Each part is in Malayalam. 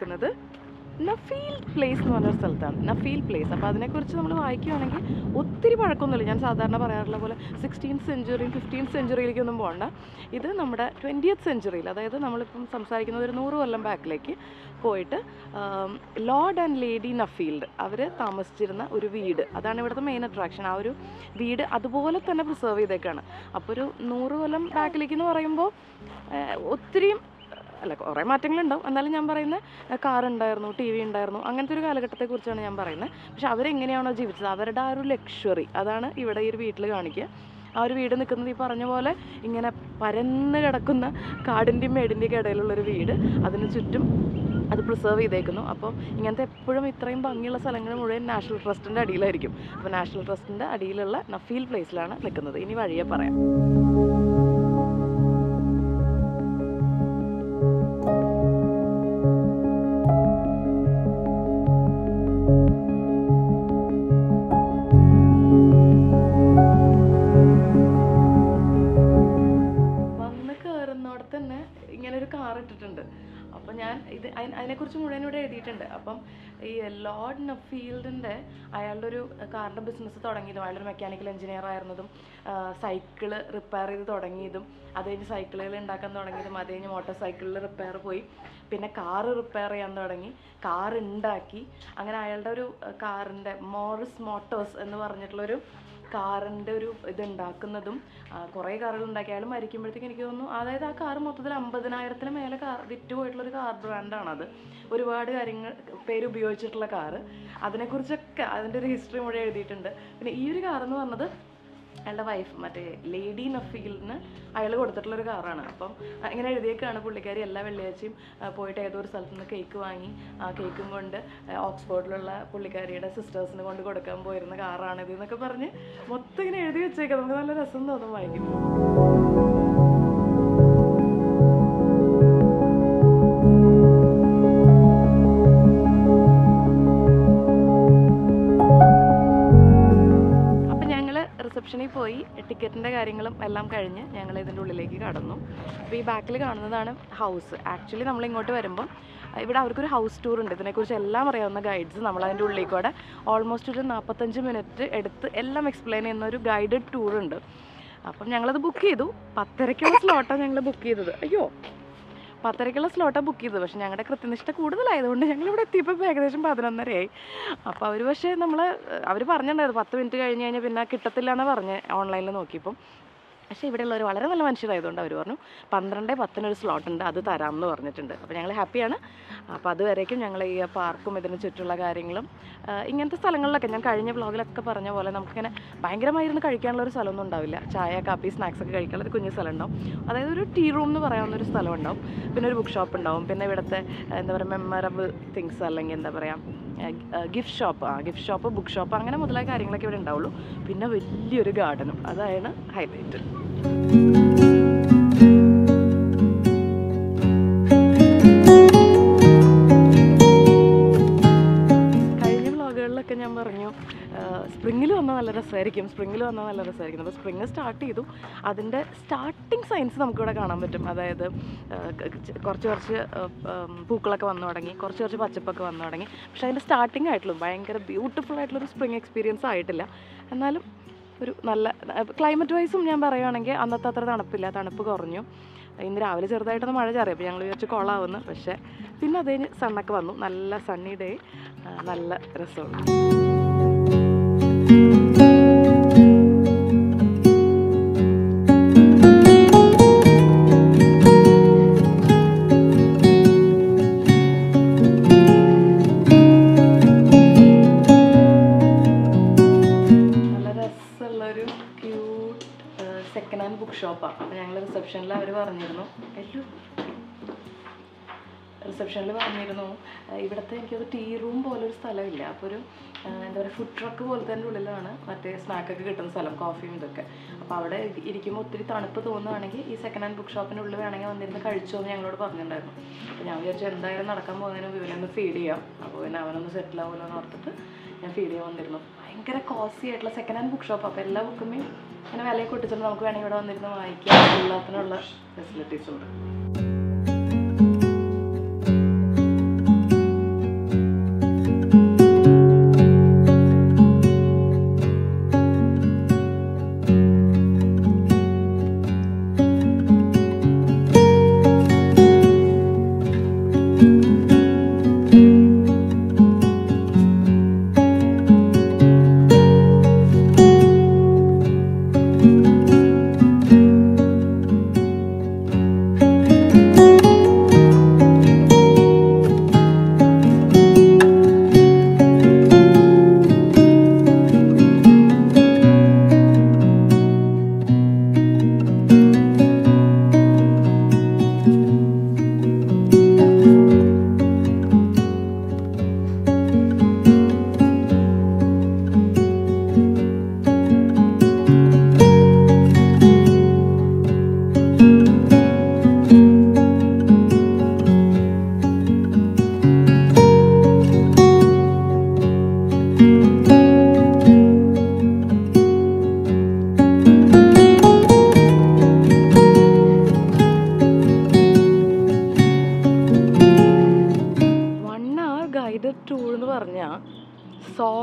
നിൽക്കുന്നത് നഫീൽ പ്ലേസ് എന്ന് പറഞ്ഞൊരു സ്ഥലത്താണ് നഫീൽ പ്ലേസ് അപ്പോൾ അതിനെക്കുറിച്ച് നമ്മൾ വായിക്കുകയാണെങ്കിൽ ഒത്തിരി പഴക്കമൊന്നുമില്ല ഞാൻ സാധാരണ പറയാറുള്ള പോലെ സിക്സ്റ്റീൻത് സെഞ്ചുറി ഫിഫ്റ്റീൻത് സെഞ്ചുറിയിലേക്കൊന്നും പോകണ്ട ഇത് നമ്മുടെ ട്വൻറ്റിയത്ത് സെഞ്ചുറിയിൽ അതായത് നമ്മളിപ്പം സംസാരിക്കുന്നത് ഒരു നൂറ് കൊല്ലം ബാക്കിലേക്ക് പോയിട്ട് ലോർഡ് ആൻഡ് ലേഡി നഫീൽഡ് അവർ താമസിച്ചിരുന്ന ഒരു വീട് അതാണ് ഇവിടുത്തെ മെയിൻ അട്രാക്ഷൻ ആ ഒരു വീട് അതുപോലെ തന്നെ പ്രിസർവ് ചെയ്തേക്കാണ് അപ്പോൾ ഒരു നൂറ് കൊല്ലം ബാക്കിലേക്ക് എന്ന് പറയുമ്പോൾ ഒത്തിരിയും അല്ല കുറേ മാറ്റങ്ങളുണ്ടാവും എന്നാലും ഞാൻ പറയുന്നത് കാർ ഉണ്ടായിരുന്നു ടി വി ഉണ്ടായിരുന്നു അങ്ങനത്തെ ഒരു കാലഘട്ടത്തെക്കുറിച്ചാണ് ഞാൻ പറയുന്നത് പക്ഷെ അവരെങ്ങനെയാണോ ജീവിച്ചത് അവരുടെ ആ ഒരു ലക്ഷറി അതാണ് ഇവിടെ ഈ ഒരു വീട്ടിൽ കാണിക്കുക ആ ഒരു വീട് നിൽക്കുന്നത് ഈ പറഞ്ഞ പോലെ ഇങ്ങനെ പരന്ന് കിടക്കുന്ന കാടിൻ്റെയും മേടിൻ്റെയൊക്കെ ഇടയിലുള്ളൊരു വീട് അതിന് ചുറ്റും അത് പ്രിസർവ് ചെയ്തേക്കുന്നു അപ്പോൾ ഇങ്ങനത്തെ എപ്പോഴും ഇത്രയും ഭംഗിയുള്ള സ്ഥലങ്ങൾ മുഴുവൻ നാഷണൽ ട്രസ്റ്റിൻ്റെ അടിയിലായിരിക്കും അപ്പോൾ നാഷണൽ ട്രസ്റ്റിൻ്റെ അടിയിലുള്ള നഫീൽ പ്ലേസിലാണ് നിൽക്കുന്നത് ഇനി വഴിയെ പറയാം വന്ന് കയറുന്നോടെ തന്നെ ഇങ്ങനെ ഒരു കാർ ഇട്ടിട്ടുണ്ട് അപ്പം ഞാൻ ഇത് അയി- അതിനെക്കുറിച്ച് മുഴുവൻ ഇവിടെ എഴുതിയിട്ടുണ്ട് അപ്പം ഈ ലോർഡ് നഫീൽഡിൻ്റെ അയാളുടെ ഒരു കാറിൻ്റെ ബിസിനസ് തുടങ്ങിയതും അയാളൊരു മെക്കാനിക്കൽ എഞ്ചിനീയർ ആയിരുന്നതും സൈക്കിള് റിപ്പയർ ചെയ്ത് തുടങ്ങിയതും അത് കഴിഞ്ഞ് സൈക്കിളുകൾ ഉണ്ടാക്കാൻ തുടങ്ങിയതും അത് കഴിഞ്ഞ് മോട്ടോർ സൈക്കിളിൽ റിപ്പയർ പോയി പിന്നെ കാറ് റിപ്പയർ ചെയ്യാൻ തുടങ്ങി കാർ ഉണ്ടാക്കി അങ്ങനെ അയാളുടെ ഒരു കാറിൻ്റെ മോറിസ് മോട്ടോഴ്സ് എന്ന് പറഞ്ഞിട്ടുള്ളൊരു കാറിൻ്റെ ഒരു ഇത് ഉണ്ടാക്കുന്നതും ആ, കുറേ കാറുകൾ ഉണ്ടാക്കി അയാൾ മരിക്കുമ്പോഴത്തേക്ക് എനിക്ക് തോന്നുന്നു അതായത് ആ കാർ മൊത്തത്തിൽ അമ്പതിനായിരത്തിന് മേലെ കാർ വിറ്റ് പോയിട്ടുള്ള ഒരു കാർ ബ്രാൻഡാണത് ഒരുപാട് കാര്യങ്ങൾ പേര് ഉപയോഗിച്ചിട്ടുള്ള കാറ് അതിനെക്കുറിച്ചൊക്കെ അതിൻ്റെ ഒരു ഹിസ്റ്ററി മുഴുവൻ എഴുതിയിട്ടുണ്ട് പിന്നെ ഈ ഒരു കാർ എന്ന് പറഞ്ഞത് അയാളുടെ വൈഫ് മറ്റേ ലേഡി നഫീലിന് അയാൾ കൊടുത്തിട്ടുള്ള ഒരു കാറാണ് അപ്പം ആ, ഇങ്ങനെ എഴുതിയേക്കാണ് പുള്ളിക്കാരി എല്ലാ വെള്ളിയാഴ്ചയും ആ, പോയിട്ട് ഏതോ ഒരു സ്ഥലത്ത് നിന്ന് കേക്ക് വാങ്ങി ആ കേക്കും കൊണ്ട് ആ, ഓക്സ്ഫോർഡിലുള്ള പുള്ളിക്കാരിയുടെ സിസ്റ്റേഴ്സിന് കൊണ്ട് കൊടുക്കാൻ പോയിരുന്ന കാറാണിത് എന്നൊക്കെ പറഞ്ഞ് മൊത്തം ഇങ്ങനെ എഴുതി വെച്ചേക്കാം നമുക്ക് നല്ല രസം തോന്നും വായിക്കുമ്പോൾ അപ്പം ഞങ്ങൾ റിസപ്ഷനിൽ പോയി ടിക്കറ്റിൻ്റെ കാര്യങ്ങളും എല്ലാം കഴിഞ്ഞ് ഞങ്ങൾ ഇതിൻ്റെ ഉള്ളിലേക്ക് കടന്നു അപ്പോൾ ഈ ബാക്കിൽ കാണുന്നതാണ് ഹൗസ് ആക്ച്വലി നമ്മൾ ഇങ്ങോട്ട് വരുമ്പം ഇവിടെ അവർക്കൊരു ഹൗസ് ടൂർ ഉണ്ട് ഇതിനെക്കുറിച്ച് എല്ലാം അറിയാവുന്ന ഗൈഡ്സ് നമ്മൾ അതിൻ്റെ ഉള്ളിൽ കൂടെ ഓൾമോസ്റ്റ് ഒരു നാൽപ്പത്തഞ്ച് മിനിറ്റ് എടുത്ത് എല്ലാം എക്സ്പ്ലെയിൻ ചെയ്യുന്ന ഒരു ഗൈഡഡ് ടൂർ ഉണ്ട് അപ്പം ഞങ്ങളത് ബുക്ക് ചെയ്തു പത്തരയ്ക്കുള്ള സ്ലോട്ടാണ് ഞങ്ങൾ ബുക്ക് ചെയ്തത് അയ്യോ പത്തരയ്ക്കുള്ള സ്ലോട്ടാണ് ബുക്ക് ചെയ്തത് പക്ഷേ ഞങ്ങളുടെ കൃത്യനിഷ്ഠ കൂടുതലായതുകൊണ്ട് ഞങ്ങൾ ഇവിടെ എത്തിയപ്പോൾ ഏകദേശം പതിനൊന്നരയായി അപ്പോൾ അവർ പക്ഷേ നമ്മൾ അവർ പറഞ്ഞിട്ടുണ്ടായിരുന്നു പത്ത് മിനിറ്റ് കഴിഞ്ഞ് കഴിഞ്ഞാൽ പിന്നെ കിട്ടത്തില്ല എന്ന് പറഞ്ഞ് ഓൺലൈനിൽ നോക്കിയപ്പം പക്ഷേ ഇവിടെയുള്ളവർ വളരെ നല്ല മനുഷ്യരായതുകൊണ്ട് അവർ പറഞ്ഞു പന്ത്രണ്ട് പത്തിനൊരു സ്ലോട്ട് ഉണ്ട് അത് തരാമെന്ന് പറഞ്ഞിട്ടുണ്ട് അപ്പോൾ ഞങ്ങൾ ഹാപ്പിയാണ് അപ്പോൾ അതുവരേക്കും ഞങ്ങൾ ഈ പാർക്കും ഇതിന് ചുറ്റുള്ള കാര്യങ്ങളും ആ, ഇങ്ങനത്തെ സ്ഥലങ്ങളിലൊക്കെ ഞാൻ കഴിഞ്ഞ വ്ളോഗിലൊക്കെ പറഞ്ഞ പോലെ നമുക്കിങ്ങനെ ഭയങ്കരമായിരുന്ന് കഴിക്കാനുള്ള ഒരു സ്ഥലമൊന്നും ഉണ്ടാവില്ല ചായ കാപ്പി സ്നാക്സ് ഒക്കെ കഴിക്കാനുള്ള ഒരു കുഞ്ഞു സ്ഥലം ഉണ്ടാവും അതായത് ഒരു ടീ റൂം എന്ന് പറയാവുന്ന ഒരു സ്ഥലം ഉണ്ടാവും പിന്നെ ഒരു ബുക്ക് ഷോപ്പ് ഉണ്ടാവും പിന്നെ ഇവിടുത്തെ ആ, എന്താ പറയുക മെമ്മറബിൾ തിങ്സ് അല്ലെങ്കിൽ എന്താ പറയുക ഗിഫ്റ്റ് ഷോപ്പ് ആ ഗിഫ്റ്റ് ഷോപ്പ് ബുക്ക് ഷോപ്പ് അങ്ങനെ മുതലായ കാര്യങ്ങളൊക്കെ ഇവിടെ ഉണ്ടാവുള്ളൂ പിന്നെ വലിയൊരു ഗാർഡനും അതാണ് ഹൈലൈറ്റ് കഴിഞ്ഞ വ്ളോഗുകളിലൊക്കെ ഞാൻ പറഞ്ഞു സ്പ്രിങ്ങിൽ വന്നാൽ നല്ല രസമായിരിക്കും സ്പ്രിങ്ങിൽ വന്നാൽ നല്ല രസമായിരിക്കും അപ്പോൾ സ്പ്രിങ് സ്റ്റാർട്ട് ചെയ്തു അതിൻ്റെ സ്റ്റാർട്ടിങ് സയൻസ് നമുക്കിവിടെ കാണാൻ പറ്റും അതായത് ആ, ക- ക- കുറച്ച് കുറച്ച് ആ, ഉം, പൂക്കളൊക്കെ വന്നു തുടങ്ങി കുറച്ച് കുറച്ച് പച്ചപ്പൊക്കെ വന്നു തുടങ്ങി പക്ഷേ അതിൻ്റെ സ്റ്റാർട്ടിങ് ആയിട്ടുള്ളൂ ഭയങ്കര ബ്യൂട്ടിഫുൾ ആയിട്ടുള്ളൊരു സ്പ്രിങ് എക്സ്പീരിയൻസ് ആയിട്ടില്ല എന്നാലും ഒരു നല്ല ക്ലൈമറ്റ് വൈസും ഞാൻ പറയുകയാണെങ്കിൽ അന്നത്തെ അത്ര തണുപ്പില്ല തണുപ്പ് കുറഞ്ഞു ഇന്ന് രാവിലെ ചെറുതായിട്ടൊന്ന് മഴ ചാറി അപ്പോൾ ഞങ്ങൾ വിചാരിച്ച് കൊള്ളാവുന്നു പക്ഷേ പിന്നെ അത് കഴിഞ്ഞ് സണ്ണൊക്കെ വന്നു നല്ല സണ്ണി ഡേ നല്ല രസമുണ്ട് നല്ല രസമുള്ളൊരു ക്യൂട്ട് സെക്കൻഡ് ഹാൻഡ് ബുക്ക് ഷോപ്പാണ് അപ്പോൾ ഞങ്ങൾ റിസപ്ഷനിൽ അവർ പറഞ്ഞിരുന്നു എല്ലോ റിസപ്ഷനിൽ പറഞ്ഞിരുന്നു ആ, ഇവിടുത്തെ എനിക്കത് ടീ റൂം പോലെ ഒരു സ്ഥലമില്ല അപ്പോൾ ഒരു ആ, എന്താ പറയുക ഫുഡ് ട്രക്ക് പോലത്തെ തന്നെ ഉള്ളിലാണ് മറ്റേ സ്നാക്കൊക്കെ കിട്ടുന്ന സ്ഥലം കോഫിയും ഇതൊക്കെ അപ്പോൾ അവിടെ ഇരി- ഇരിക്കുമ്പോൾ ഒത്തിരി തണുപ്പ് തോന്നുകയാണെങ്കിൽ ഈ സെക്കൻഡ് ഹാൻഡ് ബുക്ക് ഷോപ്പിൻ്റെ ഉള്ളിൽ വേണമെങ്കിൽ വന്നിരുന്ന് കഴിച്ചോ എന്ന് ഞങ്ങളോട് പറഞ്ഞിട്ടുണ്ടായിരുന്നു അപ്പോൾ ഞാൻ വിചാരിച്ചു എന്തായാലും നടക്കാൻ പോകുന്നതിന് മുമ്പ് ഇവനൊന്ന് ഫീഡ് ചെയ്യാം അപ്പോൾ പിന്നെ അവനൊന്ന് സെറ്റിൽ ആവുമല്ലോ എന്ന് ഓർത്തിട്ട് ഞാൻ ഫീഡ് ചെയ്യാൻ വന്നിരുന്നു ഭയങ്കര കോസ്റ്റ്ലി ആയിട്ടുള്ള സെക്കൻഡ് ഹാൻഡ് ബുക്ക് ഷോപ്പ് അപ്പോൾ എല്ലാ ബുക്കുമേയും ഇങ്ങനെ വിലയൊക്കെ ഒട്ടിച്ചിട്ട് നമുക്ക് വേണമെങ്കിൽ ഇവിടെ വന്നിരുന്ന് വായിക്കാം എല്ലാത്തിനുള്ള ഫെസിലിറ്റീസ് ഉണ്ട്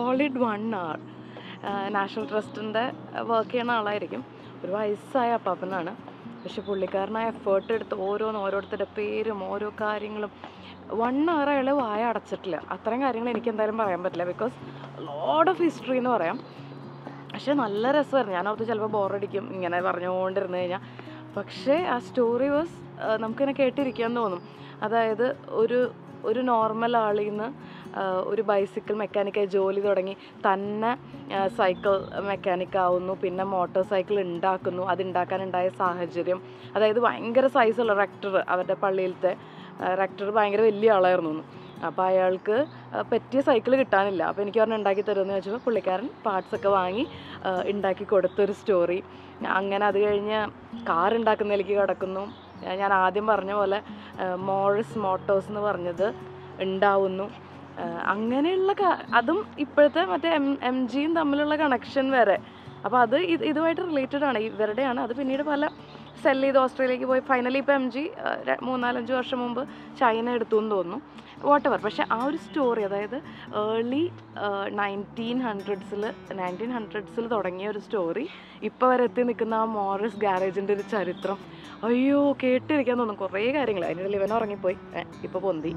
സോളിഡ് വൺ അവർ നാഷണൽ ട്രസ്റ്റിൻ്റെ വർക്ക് ചെയ്യുന്ന ആളായിരിക്കും ഒരു വയസ്സായ അപ്പാപ്പനാണ് പക്ഷെ പുള്ളിക്കാരനായ എഫേർട്ട് എടുത്ത് ഓരോന്ന് ഓരോരുത്തരുടെ പേരും ഓരോ കാര്യങ്ങളും വൺ അവർ അയാൾ വായ അടച്ചിട്ടില്ല അത്രയും കാര്യങ്ങൾ എനിക്ക് എന്തായാലും പറയാൻ പറ്റില്ല ബിക്കോസ് ലോഡ് ഓഫ് ഹിസ്റ്ററി എന്ന് പറയാം പക്ഷെ നല്ല രസമായിരുന്നു ഞാൻ ഓർത്ത് ചിലപ്പോൾ ബോറടിക്കും ഇങ്ങനെ പറഞ്ഞുകൊണ്ടിരുന്നു കഴിഞ്ഞാൽ പക്ഷേ ആ സ്റ്റോറി വാസ് നമുക്കിങ്ങനെ കേട്ടിരിക്കാൻ തോന്നും അതായത് ഒരു ഒരു നോർമൽ ആളിൽ നിന്ന് ഒരു ബൈസിക്കിൾ മെക്കാനിക്കായി ജോലി തുടങ്ങി തന്നെ സൈക്കിൾ മെക്കാനിക് ആവുന്നു പിന്നെ മോട്ടോർ സൈക്കിൾ ഉണ്ടാക്കുന്നു അതുണ്ടാക്കാനുണ്ടായ സാഹചര്യം അതായത് ഭയങ്കര സൈസുള്ള റെക്ടർ അവരുടെ പള്ളിയിലത്തെ റെക്ടർ ഭയങ്കര വലിയ ആളായിരുന്നു എന്ന്. അപ്പോൾ അയാൾക്ക് ആ, പറ്റിയ സൈക്കിൾ കിട്ടാനില്ല അപ്പോൾ എനിക്ക് പറഞ്ഞ് ഉണ്ടാക്കി തരുമെന്ന് ചോദിച്ചപ്പോൾ പുള്ളിക്കാരൻ പാർട്സ് ഒക്കെ വാങ്ങി ആ, ഉണ്ടാക്കി കൊടുത്തൊരു സ്റ്റോറി അങ്ങനെ അത് കഴിഞ്ഞ് കാർ ഉണ്ടാക്കുന്നതിലേക്ക് കിടക്കുന്നു ആ, ഞാൻ ആദ്യം പറഞ്ഞ പോലെ മോറിസ് മോട്ടോഴ്സ് എന്ന് പറഞ്ഞത് ഉണ്ടാവുന്നു ആ, അങ്ങനെയുള്ള ക- അതും ഇപ്പോഴത്തെ മറ്റേ എം എം ജിയും തമ്മിലുള്ള കണക്ഷൻ വരെ അപ്പോൾ അത് ഇത് ഇതുമായിട്ട് റിലേറ്റഡ് ആണ് ഇവരുടെയാണ് അത് പിന്നീട് പല സെൽ ചെയ്ത് ഓസ്ട്രേലിയക്ക് പോയി ഫൈനലി ഇപ്പോൾ എം ജി മൂന്നാലഞ്ച് വർഷം മുമ്പ് ചൈന എടുത്തു എന്ന് തോന്നുന്നു വാട്ട് പക്ഷേ ആ ഒരു സ്റ്റോറി അതായത് ഏർലി നയൻറ്റീൻ ഹൺഡ്രഡ്സിൽ നയൻറ്റീൻ ഹൺഡ്രഡ്സിൽ തുടങ്ങിയ ഒരു സ്റ്റോറി ഇപ്പോൾ വരെ എത്തി നിൽക്കുന്ന ആ മോറിസ് ഗാരേജിൻ്റെ ഒരു ചരിത്രം അയ്യോ കേട്ടിരിക്കാൻ തോന്നും കുറേ കാര്യങ്ങൾ അതിനിടയിൽ ഇവൻ ഉറങ്ങിപ്പോയി ഇപ്പോൾ പൊന്തി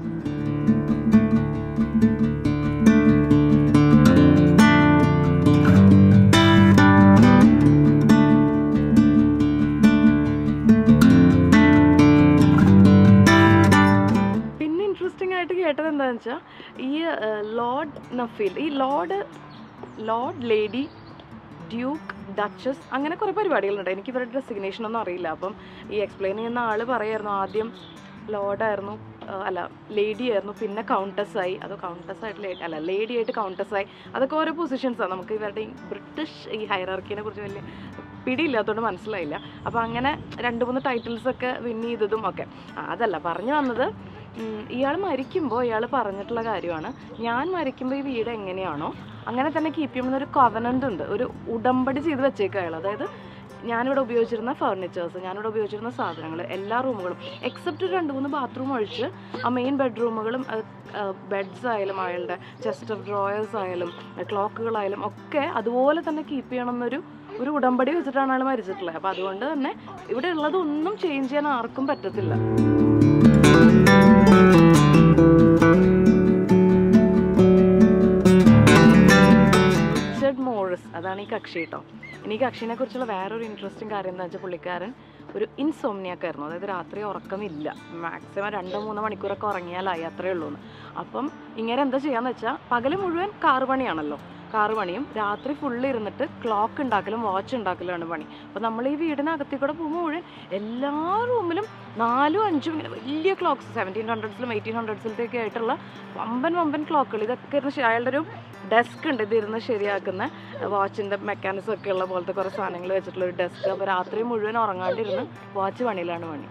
പിന്നെ ഇൻട്രസ്റ്റിംഗ് ആയിട്ട് കേട്ടത് എന്താണെന്ന് വെച്ചാൽ ഈ ലോർഡ് നഫീൽ ഈ lord lord lady duke duchess അങ്ങനെ കുറേ പരിപാടികളുണ്ട് എനിക്ക് ഇവരുടെ ഡെസിഗ്നേഷൻ ഒന്നും അറിയില്ല അപ്പം ഈ എക്സ്പ്ലെയിൻ ചെയ്യുന്ന ആൾ പറയായിരുന്നു ആദ്യം ലോർഡായിരുന്നു അല്ല ലേഡി ആയിരുന്നു പിന്നെ കൗണ്ടസ് ആയി അതോ കൗണ്ടസ് ആയിട്ട് lady- അല്ല ലേഡി ആയിട്ട് കൗണ്ടസ് ആയി അതൊക്കെ ഓരോ പൊസിഷൻസാണ് നമുക്ക് ഇവരുടെ ഈ ബ്രിട്ടീഷ് ഈ ഹൈറാർക്കിനെ കുറിച്ച് വലിയ പിടിയില്ലാത്തതുകൊണ്ട് മനസ്സിലായില്ല അപ്പോൾ അങ്ങനെ രണ്ട് മൂന്ന് ടൈറ്റിൽസ് ഒക്കെ വിൻ ചെയ്തതും ഒക്കെ ആ, അതല്ല പറഞ്ഞു വന്നത് ഇയാൾ മരിക്കുമ്പോൾ ഇയാൾ പറഞ്ഞിട്ടുള്ള കാര്യമാണ് ഞാൻ മരിക്കുമ്പോൾ ഈ വീട് എങ്ങനെയാണോ അങ്ങനെ തന്നെ കീപ്പ് ചെയ്യുന്ന ഒരു കവനൻ്റ് ഉണ്ട് ഒരു ഉടമ്പടി ചെയ്ത് വെച്ചേക്കുക അയാൾ അതായത് ഞാനിവിടെ ഉപയോഗിച്ചിരുന്ന ഫർണിച്ചേഴ്സ് ഞാനിവിടെ ഉപയോഗിച്ചിരുന്ന സാധനങ്ങൾ എല്ലാ റൂമുകളും എക്സെപ്റ്റ് രണ്ട് മൂന്ന് ബാത്റൂം ഒഴിച്ച് ആ മെയിൻ ബെഡ്റൂമുകളും ബെഡ്സ് ആയാലും അയാളുടെ ചെസ്റ്റർ ഡ്രോയേഴ്സ് ആയാലും ക്ലോക്കുകളായാലും ഒക്കെ അതുപോലെ തന്നെ കീപ്പ് ചെയ്യണം എന്നൊരു ഒരു ഉടമ്പടി വെച്ചിട്ടാണ് അയാൾ മരിച്ചിട്ടുള്ളത് അപ്പോൾ അതുകൊണ്ട് തന്നെ ഇവിടെ ഉള്ളതൊന്നും ചേഞ്ച് ചെയ്യാൻ ആർക്കും പറ്റത്തില്ല റിച്ചർഡ് മോറിസ് അതാണ് ഈ കക്ഷി കേട്ടോ ഇനി ഈ കക്ഷിനെ കുറിച്ചുള്ള വേറൊരു ഇൻട്രസ്റ്റിംഗ് കാര്യം എന്താ വെച്ചാൽ പുള്ളിക്കാരൻ ഒരു ഇൻസോംനിയൊക്കെ ആയിരുന്നു അതായത് രാത്രി ഉറക്കമില്ല മാക്സിമം രണ്ടോ മൂന്നോ മണിക്കൂറൊക്കെ ഉറങ്ങിയാലായി അത്രേ ഉള്ളൂ എന്ന് അപ്പം ഇങ്ങനെ എന്താ ചെയ്യാന്ന് വെച്ചാൽ പകല് മുഴുവൻ കാറ് പണിയാണല്ലോ കാറ് പണിയും രാത്രി ഫുള്ള് ഇരുന്നിട്ട് ക്ലോക്ക് ഉണ്ടാക്കലും വാച്ച് ഉണ്ടാക്കലുമാണ് പണി അപ്പോൾ നമ്മൾ ഈ വീടിനകത്തിൽ കൂടെ പോകുമ്പോൾ മുഴുവൻ എല്ലാ റൂമിലും നാലും അഞ്ചും ഇങ്ങനെ വലിയ ക്ലോക്ക്സ് സെവൻറ്റീൻ ഹൺഡ്രഡ്സിലും എയ്റ്റീൻ ഹൺഡ്രഡ്സിലത്തെയൊക്കെ ആയിട്ടുള്ള വമ്പൻ വമ്പൻ ക്ലോക്കുകൾ ഇതൊക്കെ ഇരുന്ന് ശ- അയാളുടെ ഒരു ഡെസ്ക് ഉണ്ട് ഇതിരുന്ന് ശരിയാക്കുന്ന വാച്ചിൻ്റെ മെക്കാനിസം ഒക്കെ ഉള്ള പോലത്തെ കുറേ സാധനങ്ങൾ വെച്ചിട്ടുള്ള ഒരു ഡെസ്ക് അപ്പോൾ രാത്രി മുഴുവൻ ഉറങ്ങാണ്ടിരുന്ന് വാച്ച് പണിയിലാണ് പണി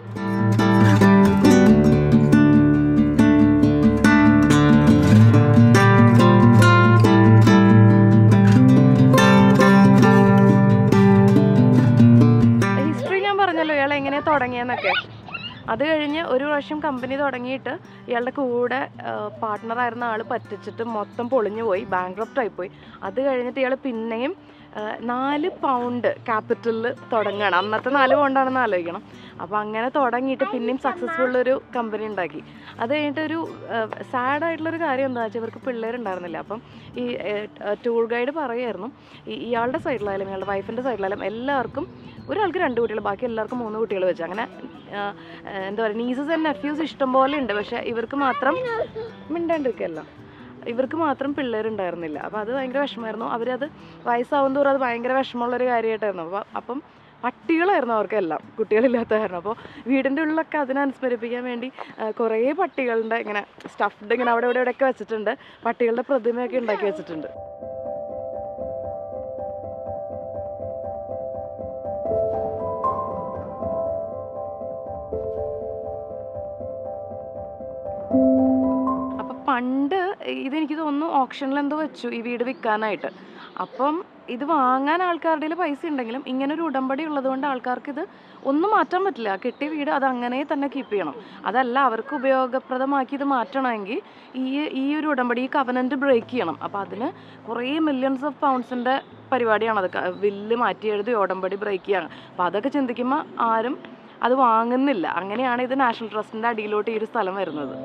ഹിസ്റ്ററി ഞാൻ പറഞ്ഞല്ലോ ഇയാൾ എങ്ങനെയാണ് തുടങ്ങിയെന്നൊക്കെ അത് കഴിഞ്ഞ് ഒരു പ്രാവശ്യം കമ്പനി തുടങ്ങിയിട്ട് ഇയാളുടെ കൂടെ പാർട്ട്ണറായിരുന്ന ആൾ പറ്റിച്ചിട്ട് മൊത്തം പൊളിഞ്ഞു പോയി ബാങ്ക്രപ്റ്റ് ആയിപ്പോയി അത് കഴിഞ്ഞിട്ട് ഇയാൾ പിന്നെയും ആ, നാല് പൗണ്ട് ക്യാപിറ്റലിൽ തുടങ്ങുകയാണ് അന്നത്തെ നാല് പൗണ്ടാണെന്ന് ആലോചിക്കണം അപ്പോൾ അങ്ങനെ തുടങ്ങിയിട്ട് പിന്നെയും സക്സസ്ഫുൾ ഒരു കമ്പനി ഉണ്ടാക്കി അത് കഴിഞ്ഞിട്ട് ഒരു സാഡ് ആയിട്ടുള്ളൊരു കാര്യം എന്താ വെച്ചാൽ ഇവർക്ക് പിള്ളേരുണ്ടായിരുന്നില്ല അപ്പം ഈ ടൂർ ഗൈഡ് പറയുമായിരുന്നു ഈ ഇയാളുടെ സൈഡിലായാലും ഇയാളുടെ വൈഫിൻ്റെ സൈഡിലായാലും എല്ലാവർക്കും ഒരാൾക്ക് രണ്ട് കുട്ടികൾ ബാക്കി എല്ലാവർക്കും മൂന്ന് കുട്ടികൾ വെച്ച് അങ്ങനെ ആ, ആ, എന്താ പറയുക നീസസ് ആൻഡ് നെഫ്യൂസ് ഇഷ്ടം പോലെ ഉണ്ട് പക്ഷേ ഇവർക്ക് മാത്രം മിണ്ടാണ്ടിരിക്കല്ല ഇവർക്ക് മാത്രം പിള്ളേരുണ്ടായിരുന്നില്ല അപ്പോൾ അത് ഭയങ്കര വിഷമമായിരുന്നു അവരത് വയസ്സാവും തോറും അത് ഭയങ്കര വിഷമമുള്ളൊരു കാര്യമായിട്ടായിരുന്നു അപ്പോൾ അപ്പം പട്ടികളായിരുന്നു അവർക്കെല്ലാം കുട്ടികളില്ലാത്ത കാരണം അപ്പോൾ വീടിൻ്റെ ഉള്ളിലൊക്കെ അതിനെ അനുസ്മരിപ്പിക്കാൻ വേണ്ടി ആ, കുറേ പട്ടികളുടെ ഇങ്ങനെ സ്റ്റഫ്ഡ് ഇങ്ങനെ അവിടെ ഇവിടെ ഇവിടെയൊക്കെ വെച്ചിട്ടുണ്ട് പട്ടികളുടെ പ്രതിമയൊക്കെ ഉണ്ടാക്കി വെച്ചിട്ടുണ്ട് അപ്പം പണ്ട് ഇതെനിക്ക് തോന്നുന്നു ഓപ്ഷനിൽ എന്തോ വെച്ചു ഈ വീട് വിൽക്കാനായിട്ട് അപ്പം ഇത് വാങ്ങാൻ ആൾക്കാരുടെ കയ്യിൽ പൈസ ഉണ്ടെങ്കിലും ഇങ്ങനെ ഒരു ഉടമ്പടി ഉള്ളതുകൊണ്ട് ആൾക്കാർക്ക് ഇത് ഒന്നും മാറ്റാൻ പറ്റില്ല കിട്ടിയ വീട് അത് അങ്ങനെ തന്നെ കീപ്പ് ചെയ്യണം അതല്ല അവർക്ക് ഉപയോഗപ്രദമാക്കി ഇത് മാറ്റണമെങ്കിൽ ഈ ഈ ഒരു ഉടമ്പടി ഈ കവനൻറ്റ് ബ്രേക്ക് ചെയ്യണം അപ്പോൾ അതിന് കുറേ മില്യൺസ് ഓഫ് പൗണ്ട്സിൻ്റെ പരിപാടിയാണത് ക- ബില്ല് മാറ്റി എഴുതി ഉടമ്പടി ബ്രേക്ക് ചെയ്യാണ് അപ്പോൾ അതൊക്കെ ചിന്തിക്കുമ്പോൾ ആരും അത് വാങ്ങുന്നില്ല അങ്ങനെയാണ് ഇത് നാഷണൽ ട്രസ്റ്റിൻ്റെ അടിയിലോട്ട് ഈ ഒരു സ്ഥലം വരുന്നത്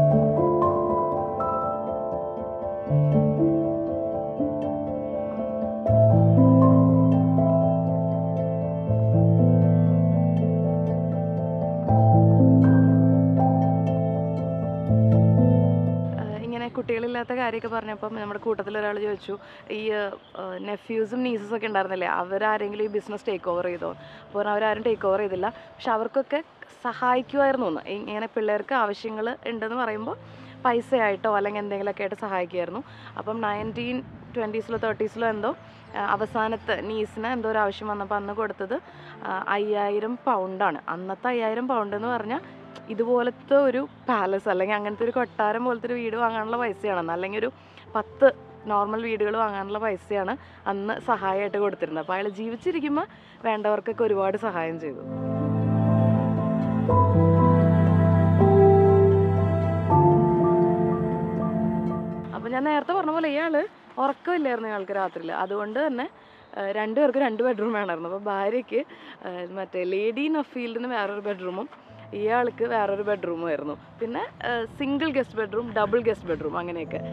ആഹ് ഇങ്ങനെ കുട്ടികളില്ലാത്ത കാര്യമൊക്കെ പറഞ്ഞപ്പം നമ്മുടെ കൂട്ടത്തിൽ ഒരാൾ ചോദിച്ചു ഈ നെഫ്യൂസും നീസസും ഒക്കെ ഉണ്ടായിരുന്നില്ലേ അവരാരെങ്കിലും ഈ ബിസിനസ് ടേക്ക് ഓവർ ചെയ്തോ അപ്പോൾ അവരാരും ടേക്ക് ഓവർ ചെയ്തില്ല പക്ഷെ അവർക്കൊക്കെ സഹായിക്കുമായിരുന്നു എന്ന് ഇങ്ങനെ പിള്ളേർക്ക് ആവശ്യങ്ങൾ ഉണ്ടെന്ന് പറയുമ്പോൾ പൈസയായിട്ടോ അല്ലെങ്കിൽ എന്തെങ്കിലുമൊക്കെ ആയിട്ട് സഹായിക്കുമായിരുന്നു അപ്പം നയൻറ്റീൻ ട്വൻറ്റീസിലോ തേർട്ടീസിലോ എന്തോ ആ, അവസാനത്തെ നീസിന് എന്തോ ഒരു ആവശ്യം വന്നപ്പോൾ അന്ന് കൊടുത്തത് ആ, അയ്യായിരം പൗണ്ടാണ് അന്നത്തെ അയ്യായിരം പൗണ്ട് എന്ന് പറഞ്ഞാൽ ഇതുപോലത്തെ ഒരു പാലസ് അല്ലെങ്കിൽ അങ്ങനത്തെ ഒരു കൊട്ടാരം പോലത്തെ ഒരു വീട് വാങ്ങാനുള്ള പൈസയാണ് അല്ലെങ്കിൽ ഒരു പത്ത് നോർമൽ വീടുകൾ വാങ്ങാനുള്ള പൈസയാണ് അന്ന് സഹായമായിട്ട് കൊടുത്തിരുന്നത് അപ്പോൾ അയാൾ ജീവിച്ചിരിക്കുമ്പോൾ വേണ്ടവർക്കൊക്കെ ഒരുപാട് സഹായം ചെയ്തു അപ്പോൾ ഞാൻ നേരത്തെ പറഞ്ഞ പോലെ ഇയാൾ ഉറക്കമില്ലായിരുന്നു ഇയാൾക്ക് രാത്രിയിൽ അതുകൊണ്ട് തന്നെ ആ, രണ്ടുപേർക്ക് രണ്ട് ബെഡ്റൂം വേണമായിരുന്നു അപ്പോൾ ഭാര്യയ്ക്ക് ആ, മറ്റേ ലേഡി നഫീൽഡിന് വേറൊരു ബെഡ്റൂമും ഇയാൾക്ക് വേറൊരു ബെഡ്റൂമും ആയിരുന്നു പിന്നെ single guest bedroom double guest bedroom അങ്ങനെയൊക്കെ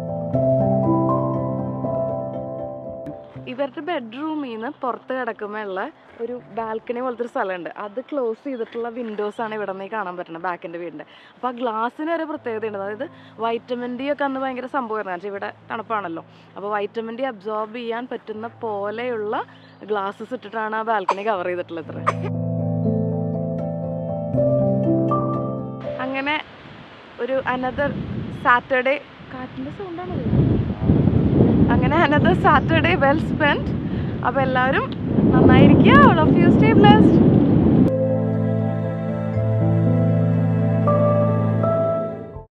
ഇവരുടെ ബെഡ്റൂമിൽ നിന്ന് പുറത്ത് കിടക്കുമ്പോഴുള്ള ഒരു ബാൽക്കണി പോലത്തെ ഒരു സ്ഥലമുണ്ട് അത് ക്ലോസ് ചെയ്തിട്ടുള്ള വിൻഡോസ് ആണ് ഇവിടെ നിന്ന് കാണാൻ പറ്റുന്നത് ബാക്കിൻ്റെ വീടിൻ്റെ അപ്പോൾ ആ ഗ്ലാസ്സിന് ഒരു പ്രത്യേകതയുണ്ട് അതായത് വൈറ്റമിൻ ഡി ഒക്കെ അന്ന് ഭയങ്കര സംഭവമായിരുന്നു കാരണം ഇവിടെ തണുപ്പാണല്ലോ അപ്പോൾ വൈറ്റമിൻ ഡി അബ്സോർബ് ചെയ്യാൻ പറ്റുന്ന പോലെയുള്ള ഗ്ലാസ്സസ് ഇട്ടിട്ടാണ് ആ ബാൽക്കണി കവർ ചെയ്തിട്ടുള്ളത് ഇത്ര അങ്ങനെ ഒരു അനദർ സാറ്റർഡേ കാറ്റിൻ്റെ സൗണ്ടാണത് അങ്ങനെ അനദർ സാറ്റർഡേ വെൽ സ്പെൻഡ് അപ്പോൾ എല്ലാവരും നന്നായിരിക്കുക all of you stay blessed